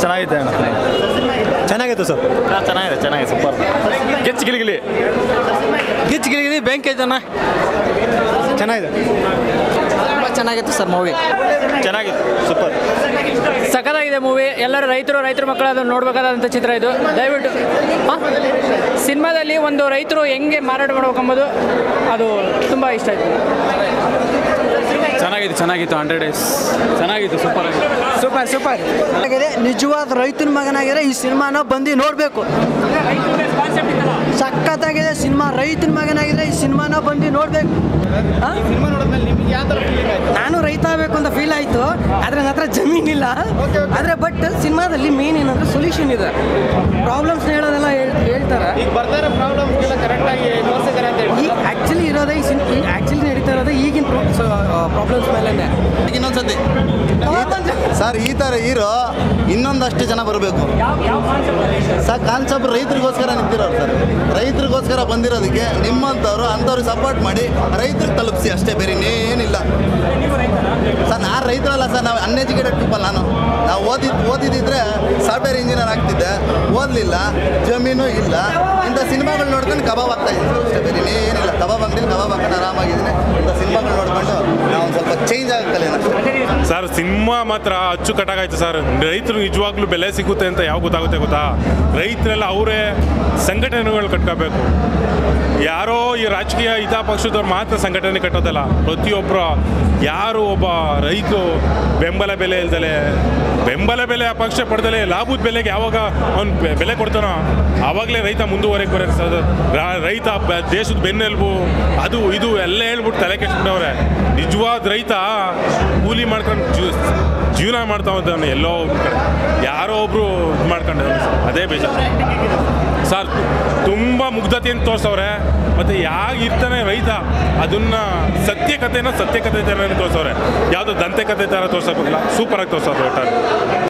ಚೆನ್ನಾಗಿದೆ ಅಣ್ಣ ಚೆನ್ನಾಗಿತ್ತು ಸರ್ ಚೆನ್ನಾಗಿದೆ ಚೆನ್ನಾಗಿದೆ ಸೂಪರ್ ಗೆಚ್ಚ ಗಿಲಿಗಿಲಿ ಗೆಚ್ಚ ಗಿಲಿಗಿಲಿ ಬೆಂಕಿ ಐತಣ್ಣ ಚೆನ್ನಾಗಿದೆ ತುಂಬ ಚೆನ್ನಾಗಿತ್ತು ಸರ್ ಮೂವಿ ಚೆನ್ನಾಗಿತ್ತು ಸೂಪರ್ ಸಖತ್ತಾಗಿದೆ ಮೂವಿ ಎಲ್ಲರೂ ರೈತರು ರೈತರ ಮಕ್ಕಳು ಅದನ್ನು ನೋಡಬೇಕಾದಂಥ ಚಿತ್ರ ಇದು ದಯವಿಟ್ಟು ಸಿನಿಮಾದಲ್ಲಿ ಒಂದು ರೈತರು ಹೆಂಗೆ ಮಾರಾಟ ಮಾಡ್ಬೇಕಂಬುದು ಅದು ತುಂಬ ಇಷ್ಟ ಆಯಿತು ಚೆನ್ನಾಗಿತ್ತು ಚೆನ್ನಾಗಿತ್ತು ಹಂಡ್ರೆಡ್ ಡೇಸ್ ಚೆನ್ನಾಗಿತ್ತು ಸೂಪರ್ ಆಗಿ ಸೂಪರ್ ಸೂಪರ್ ನಿಜವಾದ ರೈತನ ಮಗನಾಗಿದ್ರೆ ಈ ಸಿನಿಮಾನ ಬಂದು ನೋಡಬೇಕು ಸಖತ್ತಾಗಿದೆ ಸಿನಿಮಾ ರೈತನ ಮಗನಾಗಿದ್ರೆ ಈ ಸಿನಿಮಾನ ಬಂದು ನೋಡಬೇಕು ನಾನು ರೈತ ಆಗಬೇಕು ಅಂತ ಫೀಲ್ ಆಯಿತು ಆದರೆ ನನ್ನ ಹತ್ರ ಜಮೀನಿಲ್ಲ ಆದರೆ ಬಟ್ ಸಿನಿಮಾದಲ್ಲಿ ಮೇನ್ ಏನಂದ್ರೆ ಸೊಲ್ಯೂಷನ್ ಇದೆ ಪ್ರಾಬ್ಲಮ್ಸ್ ಹೇಳೋದೆಲ್ಲ ಹೇಳ್- ಹೇಳ್ತಾರೆ ಈಗ ಬರ್ತಾರೆ ಪ್ರಾಬ್ಲಮ್ ಎಲ್ಲ ಕರೆಕ್ಟಾಗಿ ತೋರಿಸಿದ್ದಾರೆ ಅಂತ ಹೇಳಿ ಈ ಆ್ಯಕ್ಚುಲಿ ಇರೋದೇ ಈ ಸಿನ್ ಆ್ಯಕ್ಚುಲಿ ನಡೀತಾ ಇರೋದೇ ಈಗಿನ ಪ್ರಾಬ್ಲಮ್ಸ್ ಮೇಲೆ ಇನ್ನೊಂದ್ಸತಿ ಸರ್ ಈ ಥರ ಹೀರೋ ಇನ್ನೊಂದಷ್ಟು ಜನ ಬರಬೇಕು ಸರ್ ಕಾನ್ಸೆಪ್ಟ್ ರೈತರಿಗೋಸ್ಕರ ನಿಂತಿರೋರು ಸರ್ ರೈತರಿಗೋಸ್ಕರ ಬಂದಿರೋದಕ್ಕೆ ನಿಮ್ಮಂಥವ್ರು ಅಂಥವ್ರಿಗೆ ಸಪೋರ್ಟ್ ಮಾಡಿ ರೈತರಿಗೆ ತಲುಪಿಸಿ ಅಷ್ಟೇ ಬೇರೆ ಇನ್ನೇನಿಲ್ಲ ಸರ್ ನಾನು ರೈತರಲ್ಲ ಸರ್ ನಾವು ಅನ್ಎಜುಕೇಟೆಡ್ ಪೀಪಲ್ ನಾನು ನಾವು ಓದಿದ್ದು ಓದಿದ್ದಿದ್ರೆ ಸಾಫ್ಟ್ವೇರ್ ಇಂಜಿನಿಯರ್ ಆಗ್ತಿದ್ದೆ ಓದಲಿಲ್ಲ ಜಮೀನು ಇಲ್ಲ ಇಂಥ ಸಿನಿಮಾಗಳು ನೋಡ್ಕೊಂಡು ಕಬಾಬ್ ಆಗ್ತಾ ಇದ್ದೀನಿ ಅಷ್ಟೇ ಬೇರೆ ಇನ್ನೇನಿಲ್ಲ ಕಬಾಬ್ ಅಂಗಡಿಲಿ ಕಬಾಬ್ ಹಾಕೊಂಡು ಆರಾಮಾಗಿದ್ದೀನಿ ಇಂಥ ಸಿನಿಮಾಗಳು ನೋಡ್ಕೊಂಡು ನಾವು ಒಂದು ಸ್ವಲ್ಪ ಚೇಂಜ್ ಆಗಕ್ಕಲ್ಲ ಅಷ್ಟೇ ಸರ್ ಸಿನಿಮಾ ಮಾತ್ರ ಅಚ್ಚುಕಟ್ಟಾಗಾಯ್ತು ಸರ್ ರೈತರು ನಿಜವಾಗ್ಲೂ ಬೆಲೆ ಸಿಗುತ್ತೆ ಅಂತ ಯಾವ ಗೊತ್ತಾಗುತ್ತೆ ಗೊತ್ತಾ ರೈತರೆಲ್ಲ ಅವರೇ ಸಂಘಟನೆಗಳು ಕಟ್ಕೋಬೇಕು ಯಾರೋ ಈ ರಾಜಕೀಯ ಹಿತ ಪಕ್ಷದವ್ರು ಮಾತ್ರ ಸಂಘಟನೆ ಕಟ್ಟೋದಲ್ಲ ಪ್ರತಿಯೊಬ್ಬರು ಯಾರು ಒಬ್ಬ ರೈತರು ಬೆಂಬಲ ಬೆಲೆ ಇಲ್ದಲೆ ಬೆಂಬಲ ಬೆಲೆ ಆ ಪಕ್ಷ ಪಡೆದಲೆ ಲಾಭದ ಬೆಲೆಗೆ ಯಾವಾಗ ಅವ್ನು ಬೆಲೆ ಕೊಡ್ತಾನೋ ಆವಾಗಲೇ ರೈತ ಮುಂದುವರೆಗೆ ಬರೋದು ಸರ್ ರಾ- ರೈತ ಬ- ದೇಶದ ಬೆನ್ನೆಲುಬು ಅದು ಇದು ಎಲ್ಲ ಹೇಳ್ಬಿಟ್ಟು ತಲೆ ಕೆಡ್ಸ್ಬಿಟ್ಟವ್ರೆ ನಿಜವಾದ ರೈತ ಕೂಲಿ ಮಾಡ್ಕೊಂಡು ಜೀವ ಜೀವನ ಮಾಡ್ತಾ ಇದ್ದಾನೆ ಎಲ್ಲೋ ಒಬ್ರ ಕಡೆ ಯಾರೋ ಒಬ್ರು ಇದು ಮಾಡ್ಕೊಂಡಿದ್ದಾನೆ ಅದೇ ಬೇಜಾರು ಸರ್ ತುಂಬ ಮುಗ್ಧತೆಯನ್ನು ತೋರಿಸವ್ರೆ ಮತ್ತು ಇರ್ತಾನೆ ರೈತ ಅದನ್ನ ಸತ್ಯಕತೆನ ಸತ್ಯಕತೆ ಥರ ತೋರಿಸವ್ರೆ ಯಾವುದೋ ದಂತೆ ಕತೆ ಥರ ತೋರ್ಸೋಕ್ಕಿಲ್ಲ ಸೂಪರಾಗಿ ತೋರಿಸೋದು ಒಟ್ಟಾರೆ